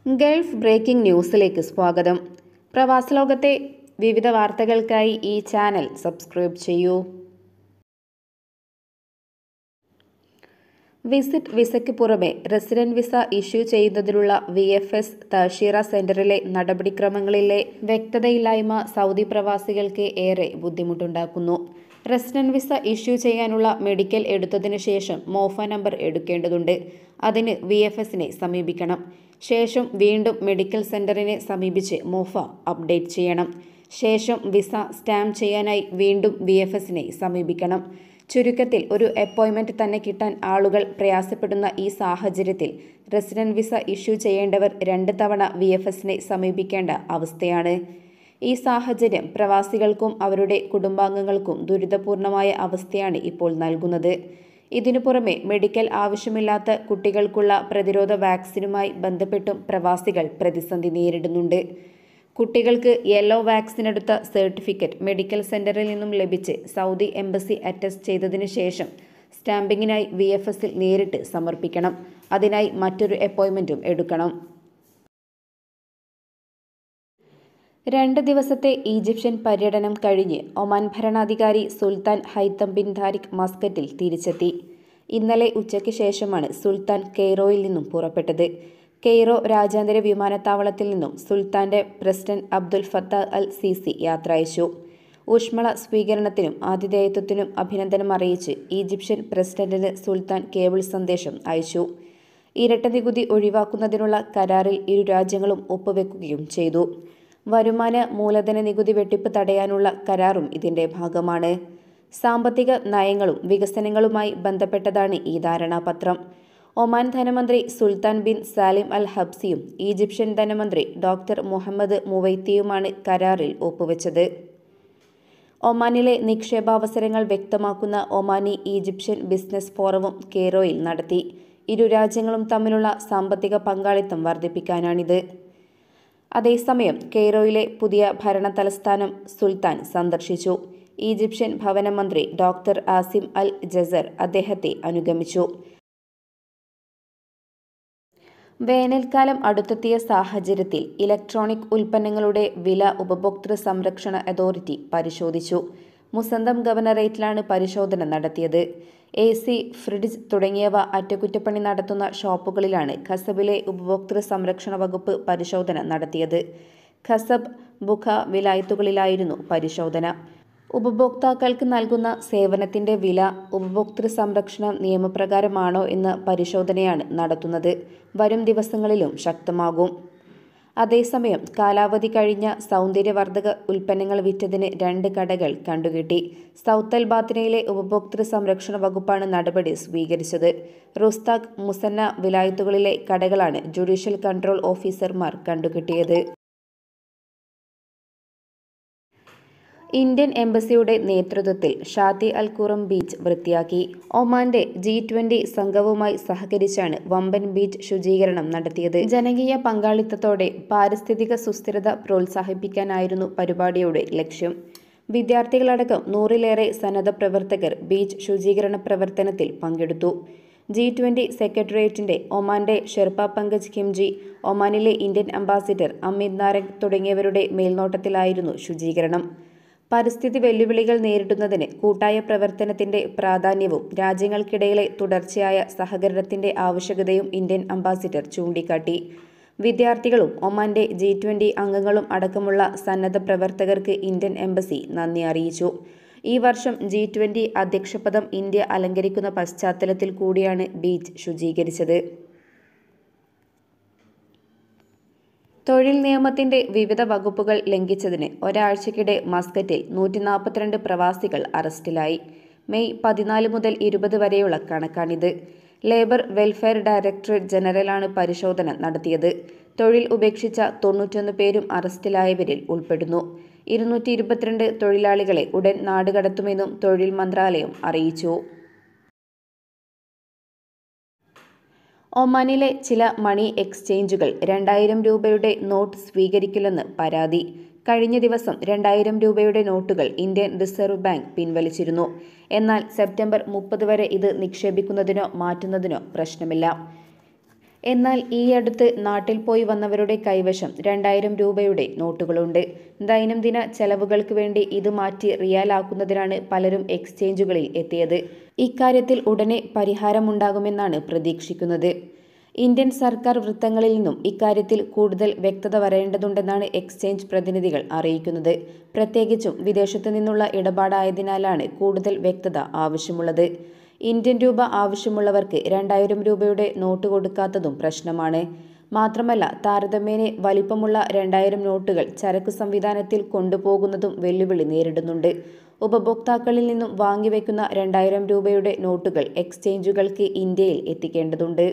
Gulf breaking ന്യൂസിലേക്ക് സ്വാഗതം പ്രവാസലോകത്തെ വിവിധ വാർത്തകൾക്കായി ഈ ചാനൽ സബ്സ്ക്രൈബ് ചെയ്യൂ വിസിറ്റ് വിസയ്ക്ക് പുറമെ റെസിഡന്റ് വിസ ഇഷ്യൂ ചെയ്യുന്നതിനുള്ള വി എഫ് എസ് തഷീറ സെന്ററിലെ നടപടിക്രമങ്ങളിലെ വ്യക്തതയില്ലായ്മ സൗദി പ്രവാസികൾക്ക് ഏറെ ബുദ്ധിമുട്ടുണ്ടാക്കുന്നു റെസിഡന്റ് വിസ ഇഷ്യൂ ചെയ്യാനുള്ള മെഡിക്കൽ എടുത്തതിനു ശേഷം മോഫ നമ്പർ എടുക്കേണ്ടതുണ്ട് അതിന് വി എഫ് എസിനെ സമീപിക്കണം ശേഷം വീണ്ടും മെഡിക്കൽ സെന്ററിനെ സമീപിച്ച് മോഫ അപ്ഡേറ്റ് ചെയ്യണം ശേഷം വിസ സ്റ്റാമ്പ് ചെയ്യാനായി വീണ്ടും വി എഫ് എസിനെ സമീപിക്കണം ചുരുക്കത്തിൽ ഒരു അപ്പോയിൻമെന്റ് തന്നെ കിട്ടാൻ ആളുകൾ പ്രയാസപ്പെടുന്ന ഈ സാഹചര്യത്തിൽ റെസിഡന്റ് വിസ ഇഷ്യൂ ചെയ്യേണ്ടവർ രണ്ട് തവണ വി എഫ് എസിനെ സമീപിക്കേണ്ട അവസ്ഥയാണ് ഈ സാഹചര്യം പ്രവാസികൾക്കും അവരുടെ കുടുംബാംഗങ്ങൾക്കും ദുരിതപൂർണമായ അവസ്ഥയാണ് ഇപ്പോൾ നൽകുന്നത് ഇതിനു പുറമെ മെഡിക്കൽ ആവശ്യമില്ലാത്ത കുട്ടികൾക്കുള്ള പ്രതിരോധ വാക്സിനുമായി ബന്ധപ്പെട്ടും പ്രവാസികൾ പ്രതിസന്ധി നേരിടുന്നുണ്ട് കുട്ടികൾക്ക് യെല്ലോ വാക്സിൻ എടുത്ത സർട്ടിഫിക്കറ്റ് മെഡിക്കൽ സെന്ററിൽ നിന്നും ലഭിച്ച് സൗദി എംബസി അറ്റസ്റ്റ് ചെയ്തതിനു ശേഷം സ്റ്റാമ്പിങ്ങിനായി വി എഫ് എസിൽ നേരിട്ട് സമർപ്പിക്കണം അതിനായി മറ്റൊരു അപ്പോയിൻമെൻറ്റും എടുക്കണം രണ്ട് ദിവസത്തെ ഈജിപ്ഷ്യൻ പര്യടനം കഴിഞ്ഞ് ഒമാൻ ഭരണാധികാരി സുൽത്താൻ ഹൈത്തം ബിൻ താരിഖ് മസ്കറ്റിൽ തിരിച്ചെത്തി ഇന്നലെ ഉച്ചയ്ക്ക് ശേഷമാണ് സുൽത്താൻ കെയ്റോയിൽ നിന്നും പുറപ്പെട്ടത് കെയ്റോ രാജ്യാന്തര വിമാനത്താവളത്തിൽ നിന്നും സുൽത്താന്റെ president Abdul Fattah al Sisi യാത്ര അയച്ചു ഊഷ്മള സ്വീകരണത്തിനും ആതിഥേയത്വത്തിനും അഭിനന്ദനം അറിയിച്ച് ഈജിപ്ഷ്യൻ പ്രസിഡന്റിന് സുൽത്താൻ കേബിൾ സന്ദേശം അയച്ചു ഇരട്ട നികുതി ഒഴിവാക്കുന്നതിനുള്ള കരാറിൽ ഇരു രാജ്യങ്ങളും ഒപ്പുവെക്കുകയും ചെയ്തു വരുമാന മൂലധന നികുതി വെട്ടിപ്പ് തടയാനുള്ള കരാറും ഇതിന്റെ ഭാഗമാണ് സാമ്പത്തിക നയങ്ങളും വികസനങ്ങളുമായി ബന്ധപ്പെട്ടതാണ് ഈ ധാരണാപത്രം ഒമാൻ ധനമന്ത്രി സുൽത്താൻ ബിൻ സാലിം അൽ ഹബ്സിയും ഈജിപ്ഷ്യൻ ധനമന്ത്രി ഡോക്ടർ മുഹമ്മദ് മുവൈത്തിയുമാണ് കരാറിൽ ഒപ്പുവെച്ചത് ഒമാനിലെ നിക്ഷേപാവസരങ്ങൾ വ്യക്തമാക്കുന്ന ഒമാനി ഈജിപ്ഷ്യൻ ബിസിനസ് ഫോറവും കെയ്റോയിൽ നടത്തി ഇരു രാജ്യങ്ങളും തമ്മിലുള്ള സാമ്പത്തിക പങ്കാളിത്തം വർദ്ധിപ്പിക്കാനാണിത് അതേസമയം കെയ്റോയിലെ പുതിയ ഭരണ തലസ്ഥാനം സുൽത്താൻ സന്ദർശിച്ചു ഈജിപ്ഷ്യൻ ഭവന മന്ത്രി ഡോക്ടർ ആസിം അൽ ജസർ അദ്ദേഹത്തെ അനുഗമിച്ചു വേനൽക്കാലം അടുത്തെത്തിയ സാഹചര്യത്തിൽ ഇലക്ട്രോണിക് ഉൽപ്പന്നങ്ങളുടെ വില ഉപഭോക്തൃ സംരക്ഷണ അതോറിറ്റി പരിശോധിച്ചു മുസന്തം ഗവർണറേറ്റിലാണ് പരിശോധന നടത്തിയത് എ സി ഫ്രിഡ്ജ് തുടങ്ങിയവ അറ്റകുറ്റപ്പണി നടത്തുന്ന ഷോപ്പുകളിലാണ് ഖസബിലെ ഉപഭോക്തൃ സംരക്ഷണ വകുപ്പ് പരിശോധന നടത്തിയത് ഖസബ് ബുഖ വിലായത്തുകളിലായിരുന്നു പരിശോധന ഉപഭോക്താക്കൾക്ക് നൽകുന്ന സേവനത്തിന്റെ വില ഉപഭോക്തൃ സംരക്ഷണ നിയമപ്രകാരമാണോ എന്ന പരിശോധനയാണ് നടത്തുന്നത് വരും ദിവസങ്ങളിലും ശക്തമാകും അതേസമയം കാലാവധി കഴിഞ്ഞ സൗന്ദര്യവർദ്ധക ഉൽപ്പന്നങ്ങൾ വിറ്റതിന് രണ്ട് കടകൾ കണ്ടുകിട്ടി സൗത്ത് അൽബാത്തിനയിലെ ഉപഭോക്തൃ സംരക്ഷണ വകുപ്പാണ് നടപടി സ്വീകരിച്ചത് റുസ്താഖ് മുസന്ന വിലായത്തുകളിലെ കടകളാണ് ജുഡീഷ്യൽ കൺട്രോൾ ഓഫീസർമാർ കണ്ടുകിട്ടിയത് ഇന്ത്യൻ എംബസിയുടെ നേതൃത്വത്തിൽ ഷാത്തി അൽ ഖുറം ബീച്ച് വൃത്തിയാക്കി ഒമാന്റെ ജി ട്വന്റി സംഘവുമായി സഹകരിച്ചാണ് വമ്പൻ ബീച്ച് ശുചീകരണം നടത്തിയത് ജനകീയ പങ്കാളിത്തത്തോടെ പാരിസ്ഥിതിക സുസ്ഥിരത പ്രോത്സാഹിപ്പിക്കാനായിരുന്നു പരിപാടിയുടെ ലക്ഷ്യം വിദ്യാർത്ഥികളടക്കം നൂറിലേറെ സന്നദ്ധ പ്രവർത്തകർ ബീച്ച് ശുചീകരണ പ്രവർത്തനത്തിൽ പങ്കെടുത്തു ജി ട്വന്റി സെക്രട്ടേറിയറ്റിന്റെ ഒമാന്റെ ഷെർപ്പ പങ്കജ് കിംജി ഒമാനിലെ ഇന്ത്യൻ അംബാസിഡർ അമിത് നാരംഗ് തുടങ്ങിയവരുടെ മേൽനോട്ടത്തിലായിരുന്നു ശുചീകരണം പരിസ്ഥിതി വെല്ലുവിളികൾ നേരിടുന്നതിന് കൂട്ടായ പ്രവർത്തനത്തിന്റെ പ്രാധാന്യവും രാജ്യങ്ങൾക്കിടയിലെ തുടർച്ചയായ സഹകരണത്തിന്റെ ആവശ്യകതയും ഇന്ത്യൻ അംബാസിഡർ ചൂണ്ടിക്കാട്ടി വിദ്യാർത്ഥികളും ഒമാന്റെ ജി ട്വന്റി അംഗങ്ങളും അടക്കമുള്ള സന്നദ്ധ പ്രവർത്തകർക്ക് ഇന്ത്യൻ എംബസി നന്ദി അറിയിച്ചു ഈ വർഷം ജി ട്വന്റി അധ്യക്ഷപദം ഇന്ത്യ അലങ്കരിക്കുന്ന പശ്ചാത്തലത്തിൽ കൂടിയാണ് ബീച്ച് ശുചീകരിച്ചത് തൊഴിൽ നിയമത്തിന്റെ വിവിധ വകുപ്പുകൾ ലംഘിച്ചതിന് ഒരാഴ്ചക്കിടെ മസ്കറ്റിൽ നൂറ്റി നാൽപ്പത്തിരണ്ട് പ്രവാസികൾ അറസ്റ്റിലായി മെയ് പതിനാല് മുതൽ ഇരുപത് വരെയുള്ള കണക്കാണിത് ലേബർ വെൽഫെയർ ഡയറക്ടറേറ്റ് ജനറലാണ് പരിശോധന നടത്തിയത് തൊഴിൽ ഉപേക്ഷിച്ച തൊണ്ണൂറ്റൊന്ന് പേരും അറസ്റ്റിലായവരിൽ ഉൾപ്പെടുന്നു ഇരുന്നൂറ്റി ഇരുപത്തിരണ്ട് തൊഴിലാളികളെ ഉടൻ നാടുകടത്തുമെന്നും തൊഴിൽ മന്ത്രാലയം അറിയിച്ചു ഒമാനിലെ ചില മണി എക്സ്ചേഞ്ചുകൾ രണ്ടായിരം രൂപയുടെ നോട്ട് സ്വീകരിക്കില്ലെന്ന് പരാതി കഴിഞ്ഞ ദിവസം രണ്ടായിരം രൂപയുടെ നോട്ടുകൾ ഇന്ത്യൻ റിസർവ് ബാങ്ക് പിൻവലിച്ചിരുന്നു എന്നാൽ സെപ്റ്റംബർ മുപ്പത് വരെ ഇത് നിക്ഷേപിക്കുന്നതിനോ മാറ്റുന്നതിനോ പ്രശ്നമില്ല എന്നാൽ ഈ അടുത്ത് നാട്ടിൽ പോയി വന്നവരുടെ കൈവശം രണ്ടായിരം രൂപയുടെ നോട്ടുകളുണ്ട് ദൈനംദിന ചെലവുകൾക്ക് വേണ്ടി ഇത് മാറ്റി റിയാലാക്കുന്നതിനാണ് പലരും എക്സ്ചേഞ്ചുകളിൽ എത്തിയത് ഇക്കാര്യത്തിൽ ഉടനെ പരിഹാരമുണ്ടാകുമെന്നാണ് പ്രതീക്ഷിക്കുന്നത് ഇന്ത്യൻ സർക്കാർ വൃത്തങ്ങളിൽ നിന്നും ഇക്കാര്യത്തിൽ കൂടുതൽ വ്യക്തത വരേണ്ടതുണ്ടെന്നാണ് എക്സ്ചേഞ്ച് പ്രതിനിധികൾ അറിയിക്കുന്നത് പ്രത്യേകിച്ചും വിദേശത്തു നിന്നുള്ള ഇടപാടായതിനാലാണ് കൂടുതൽ വ്യക്തത ആവശ്യമുള്ളത് ഇന്ത്യൻ രൂപ ആവശ്യമുള്ളവർക്ക് രണ്ടായിരം രൂപയുടെ നോട്ട് കൊടുക്കാത്തതും പ്രശ്നമാണ് മാത്രമല്ല താരതമ്യേന വലിപ്പമുള്ള രണ്ടായിരം നോട്ടുകൾ ചരക്കു സംവിധാനത്തിൽ കൊണ്ടുപോകുന്നതും വെല്ലുവിളി നേരിടുന്നുണ്ട് ഉപഭോക്താക്കളിൽ നിന്നും വാങ്ങിവെക്കുന്ന രണ്ടായിരം രൂപയുടെ നോട്ടുകൾ എക്സ്ചേഞ്ചുകൾക്ക് ഇന്ത്യയിൽ എത്തിക്കേണ്ടതുണ്ട്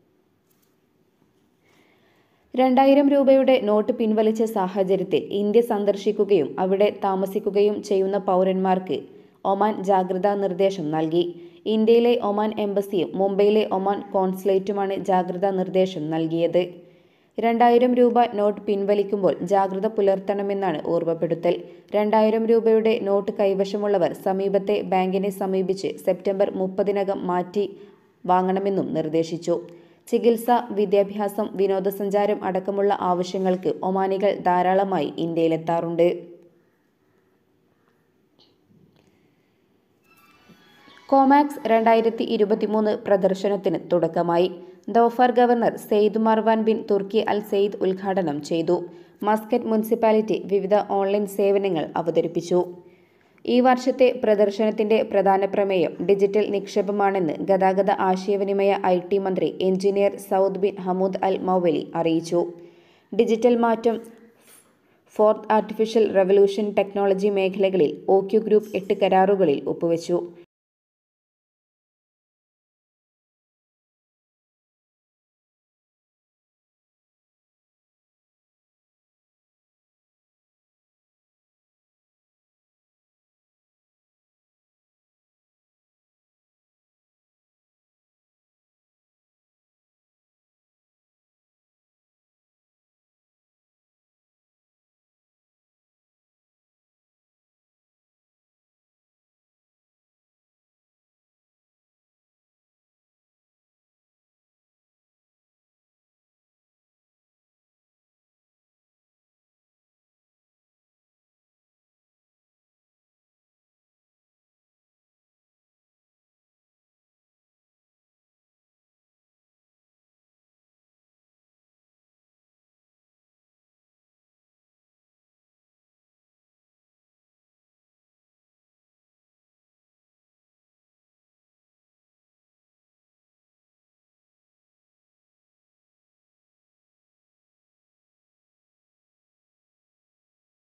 രണ്ടായിരം രൂപയുടെ നോട്ട് പിൻവലിച്ച സാഹചര്യത്തിൽ ഇന്ത്യ സന്ദർശിക്കുകയും അവിടെ താമസിക്കുകയും ചെയ്യുന്ന പൗരന്മാർക്ക് ഒമാൻ ജാഗ്രതാ നിർദ്ദേശം നൽകി ഇന്ത്യയിലെ ഒമാൻ എംബസിയും മുംബൈയിലെ ഒമാൻ കോൺസുലേറ്റുമാണ് ജാഗ്രതാ നിർദ്ദേശം നൽകിയത് രണ്ടായിരം രൂപ നോട്ട് പിൻവലിക്കുമ്പോൾ ജാഗ്രത പുലർത്തണമെന്നാണ് ഓർമ്മപ്പെടുത്തൽ രണ്ടായിരം രൂപയുടെ നോട്ട് കൈവശമുള്ളവർ സമീപത്തെ ബാങ്കിനെ സമീപിച്ച് സെപ്റ്റംബർ മുപ്പതിനകം മാറ്റി വാങ്ങണമെന്നും നിർദ്ദേശിച്ചു ചികിത്സ വിദ്യാഭ്യാസം വിനോദസഞ്ചാരം അടക്കമുള്ള ആവശ്യങ്ങൾക്ക് ഒമാനികൾ ധാരാളമായി ഇന്ത്യയിലെത്താറുണ്ട് കോമാക്സ് രണ്ടായിരത്തി ഇരുപത്തിമൂന്ന് പ്രദർശനത്തിന് തുടക്കമായി Dhofar governor Sayyid Marwan bin Turki al Said ഉദ്ഘാടനം ചെയ്തു മസ്കറ്റ് മുനിസിപ്പാലിറ്റി വിവിധ ഓൺലൈൻ സേവനങ്ങൾ അവതരിപ്പിച്ചു ഈ വർഷത്തെ പ്രദർശനത്തിന്റെ പ്രധാന പ്രമേയം ഡിജിറ്റൽ നിക്ഷേപമാണെന്ന് ഗതാഗത ആശയവിനിമയ ഐ ടി മന്ത്രി engineer Saud bin Hamood al Mawali അറിയിച്ചു ഡിജിറ്റൽ മാറ്റം ഫോർത്ത് ആർട്ടിഫിഷ്യൽ റവല്യൂഷൻ ടെക്നോളജി മേഖലകളിൽ ഒ ക്യു ഗ്രൂപ്പ് എട്ട് കരാറുകളിൽ ഒപ്പുവെച്ചു